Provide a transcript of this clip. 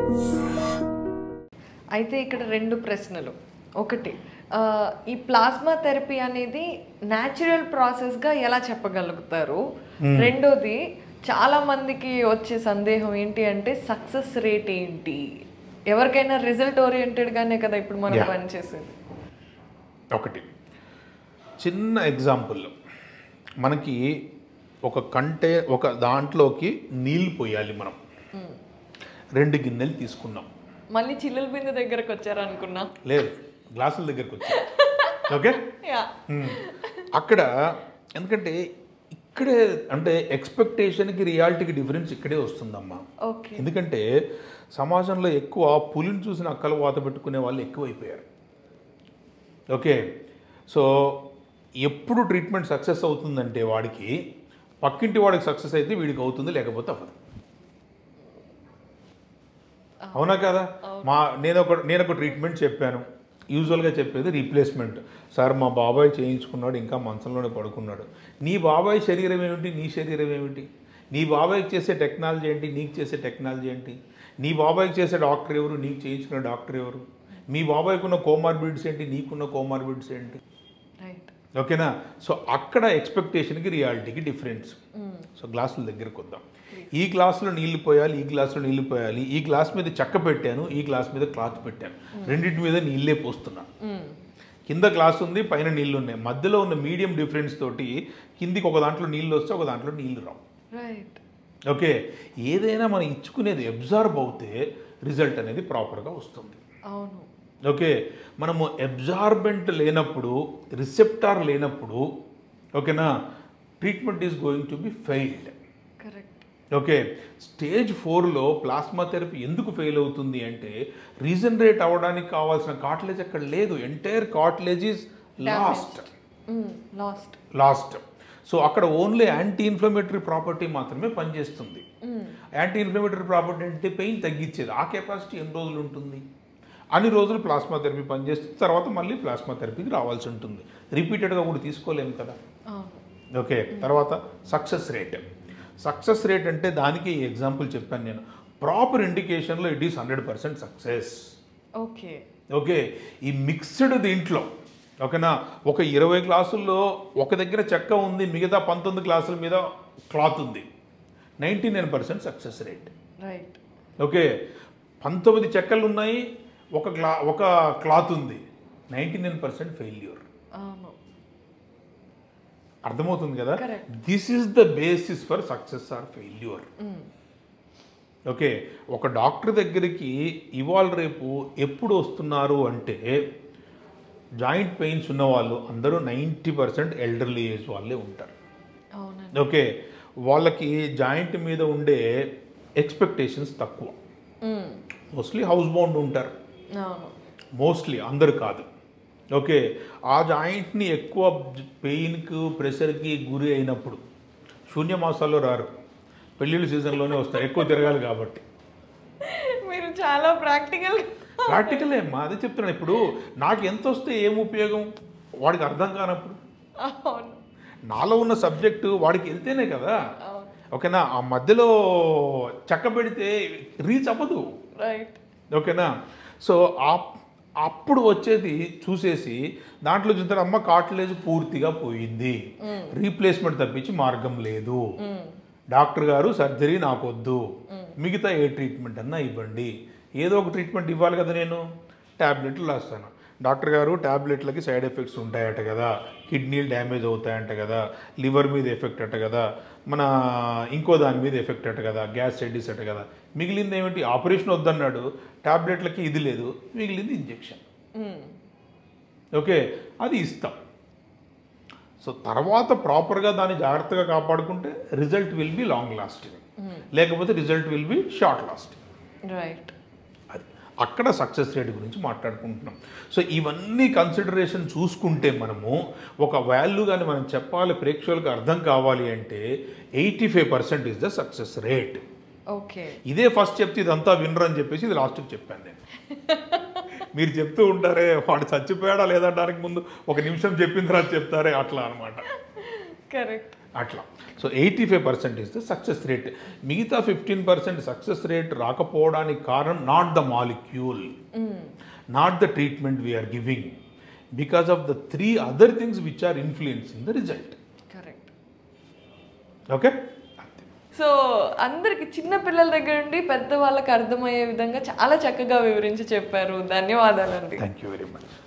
అయితే ఇక్కడ రెండు ప్రశ్నలు ఒకటి ఆ, ఈ ప్లాస్మా థెరపీ అనేది న్యాచురల్ ప్రాసెస్గా ఎలా చెప్పగలుగుతారు రెండోది చాలా మందికి వచ్చే సందేహం ఏంటి అంటే సక్సెస్ రేట్ ఏంటి ఎవరికైనా రిజల్ట్ ఓరియంటెడ్గానే కదా ఇప్పుడు మనం Yeah. పనిచేసేది ఒకటి చిన్న ఎగ్జాంపుల్ మనకి ఒక కంటే ఒక దాంట్లోకి నీళ్ళు పోయాలి మనం రెండు గిన్నెలు తీసుకున్నాం మళ్ళీ చిల్లుల బిందె దగ్గరకు వచ్చారనుకున్నా లేదు గ్లాసుల దగ్గరికి వచ్చి ఓకే యా మ్మ్. అక్కడ ఎందుకంటే ఇక్కడే అంటే ఎక్స్పెక్టేషన్కి రియాలిటీకి డిఫరెన్స్ ఇక్కడే వస్తుందమ్మా ఓకే ఎందుకంటే సమాజంలో ఎక్కువ పులిని చూసిన అక్కలు వాత పెట్టుకునే వాళ్ళు ఎక్కువైపోయారు ఓకే సో ఎప్పుడు ట్రీట్మెంట్ సక్సెస్ అవుతుందంటే వాడికి పక్కింటి వాడికి సక్సెస్ అయితే వీడికి అవుతుంది లేకపోతే అవ్వదు అవునా కదా మా నేను ఒక నేను ఒక ట్రీట్మెంట్ చెప్పాను యూజువల్గా చెప్పేది రీప్లేస్మెంట్ సార్ మా బాబాయ్ చేయించుకున్నాడు ఇంకా మంచంలోనే పడుకున్నాడు నీ బాబాయ్ శరీరం ఏమిటి నీ శరీరం ఏమిటి నీ బాబాయ్కి చేసే టెక్నాలజీ ఏంటి నీకు చేసే టెక్నాలజీ ఏంటి నీ బాబాయ్కి చేసే డాక్టర్ ఎవరు నీకు చేయించుకునే డాక్టర్ ఎవరు మీ బాబాయ్కి ఉన్న కోమార్బిడ్స్ ఏంటి నీకున్న కోమార్బిడ్స్ ఏంటి రైట్ ఓకేనా సో అక్కడ ఎక్స్పెక్టేషన్కి రియాలిటీకి డిఫరెన్స్ సో గ్లాసుల దగ్గరికి వద్దాం ఈ గ్లాసులో నీళ్లు పోయాలి ఈ గ్లాసులో నీళ్లు పోయాలి ఈ గ్లాస్ మీద చెక్క పెట్టాను ఈ గ్లాస్ మీద క్లాత్ పెట్టాను రెండింటి మీద నీళ్ళే పోస్తున్నాను కింద గ్లాస్ ఉంది పైన నీళ్లు ఉన్నాయి మధ్యలో ఉన్న మీడియం డిఫరెన్స్ తోటి కిందికి ఒక దాంట్లో నీళ్ళు వస్తే ఒక దాంట్లో నీళ్లు రావు రైట్ ఓకే ఏదైనా మనం ఇచ్చుకునేది అబ్జార్బ్ అవుతే రిజల్ట్ అనేది ప్రాపర్గా వస్తుంది అవును ఓకే మనము అబ్జార్బెంట్ లేనప్పుడు రిసెప్టార్ లేనప్పుడు ఓకేనా treatment is going to be failed correct okay stage ఫోర్లో ప్లాస్మా థెరపీ ఎందుకు ఫెయిల్ అవుతుంది అంటే రీజనరేట్ అవ్వడానికి కావాల్సిన కాట్లేజ్ అక్కడ లేదు entire cartilage is lost lost lost so అక్కడ ఓన్లీ యాంటీ ఇన్ఫ్లమేటరీ ప్రాపర్టీ మాత్రమే పనిచేస్తుంది యాంటీ ఇన్ఫ్లమేటరీ ప్రాపర్టీ అంటే పెయిన్ తగ్గించేది ఆ కెపాసిటీ ఎన్ని రోజులు ఉంటుంది అన్ని రోజులు ప్లాస్మా థెరపీ పనిచేస్తుంది తర్వాత మళ్ళీ ప్లాస్మా థెరపీకి రావాల్సి ఉంటుంది రిపీటెడ్గా కూడా తీసుకోలేము కదా అవును ఓకే తర్వాత సక్సెస్ రేట్ సక్సెస్ రేట్ అంటే దానికి ఈ ఎగ్జాంపుల్ చెప్పాను నేను ప్రాపర్ ఇండికేషన్లో it is hundred percent success okay okay ఈ మిక్స్డ్ దీంట్లో ఓకేనా ఒక ఇరవై గ్లాసుల్లో ఒక దగ్గర చెక్క ఉంది మిగతా పంతొమ్మిది గ్లాసుల మీద క్లాత్ ఉంది ninety nine percent success rate right okay పంతొమ్మిది చెక్కలు ఉన్నాయి ఒక గ్లా ఒక క్లాత్ ఉంది నైంటీ నైన్ పర్సెంట్ ఫెయిల్యూర్ అవును అర్థమవుతుంది కదా Correct. This is the basis for success or failure okay ఒక డాక్టర్ దగ్గరికి ఇవాళ రేపు ఎప్పుడు వస్తున్నారు అంటే జాయింట్ పెయిన్స్ ఉన్న వాళ్ళు అందరూ నైంటీ పర్సెంట్ ఎల్డర్లీ ఏజ్ వాళ్ళే ఉంటారు అవునండి ఓకే వాళ్ళకి జాయింట్ మీద ఉండే ఎక్స్పెక్టేషన్స్ తక్కువ మ్మ్. మోస్ట్లీ హౌస్ బౌండ్ ఉంటారు అవును మోస్ట్లీ అందరు కాదు ఓకే ఆ జాయింట్ని ఎక్కువ పెయిన్కి ప్రెషర్కి గురి అయినప్పుడు శూన్య మాసాల్లో రారు పెళ్ళిళ్ళ సీజన్లోనే వస్తారు ఎక్కువ తిరగాలి కాబట్టి మీరు చాలా ప్రాక్టికల్ ప్రాక్టికల్ ఏమ్మా అదే చెప్తున్నాను ఇప్పుడు నాకు ఎంత వస్తే ఏం ఉపయోగం వాడికి అర్థం కానప్పుడు అవును నాలో ఉన్న సబ్జెక్టు వాడికి వెళ్తేనే కదా అవును ఓకేనా ఆ మధ్యలో చక్క పెడితే రీచ్ అవ్వదు రైట్ ఓకేనా సో ఆ అప్పుడు వచ్చేది చూసేసి దాంట్లో చూస్తే అమ్మ కాట్లేజ్ పూర్తిగా పోయింది రీప్లేస్మెంట్ తప్పించి మార్గం లేదు డాక్టర్ గారు సర్జరీ నాకొద్దు మిగతా ఏ ట్రీట్మెంట్ అన్నా ఇవ్వండి ఏదో ఒక ట్రీట్మెంట్ ఇవ్వాలి కదా నేను ట్యాబ్లెట్లు రాస్తాను డాక్టర్ గారు ట్యాబ్లెట్లకి సైడ్ ఎఫెక్ట్స్ ఉంటాయట కదా కిడ్నీలు డ్యామేజ్ అవుతాయంట కదా లివర్ మీద ఎఫెక్ట్ అట కదా మన ఇంకో దాని మీద ఎఫెక్ట్ అట కదా గ్యాస్ సెడిస్ అట కదా మిగిలింది ఏమిటి ఆపరేషన్ వద్దన్నాడు ట్యాబ్లెట్లకి ఇది లేదు మిగిలింది ఇంజెక్షన్ ఓకే అది ఇస్తాం సో తర్వాత ప్రాపర్గా దాన్ని జాగ్రత్తగా కాపాడుకుంటే result will be long lasting లేకపోతే result will be short lasting right అది అక్కడ సక్సెస్ రేట్ గురించి మాట్లాడుకుంటున్నాం సో ఇవన్నీ కన్సిడరేషన్ చూసుకుంటే మనము ఒక వాల్యూ కానీ మనం చెప్పాలి ప్రేక్షకులకు అర్థం కావాలి అంటే eighty five percent is the success rate okay ఇదే ఫస్ట్ చెప్తే ఇదంతా వినరు అని చెప్పేసి ఇది లాస్ట్కి చెప్పాను నేను మీరు చెప్తూ ఉంటారే వాడు చచ్చిపోయాడా లేదనడానికి ముందు ఒక నిమిషం చెప్పిన తర్వాత చెప్తారే అట్లా అనమాట కరెక్ట్ అట్లా so eighty five percent is the success rate మిగతా ఫిఫ్టీన్ పర్సెంట్ సక్సెస్ రేట్ రాకపోవడానికి కారణం not the molecule not the treatment we're giving because of the three other things which are influencing the result correct okay so అందరికి చిన్న పిల్లల దగ్గర నుండి పెద్ద వాళ్ళకి అర్థమయ్యే విధంగా చాలా చక్కగా వివరించి చెప్పారు ధన్యవాదాలండి థ్యాంక్ యూ వెరీ మచ్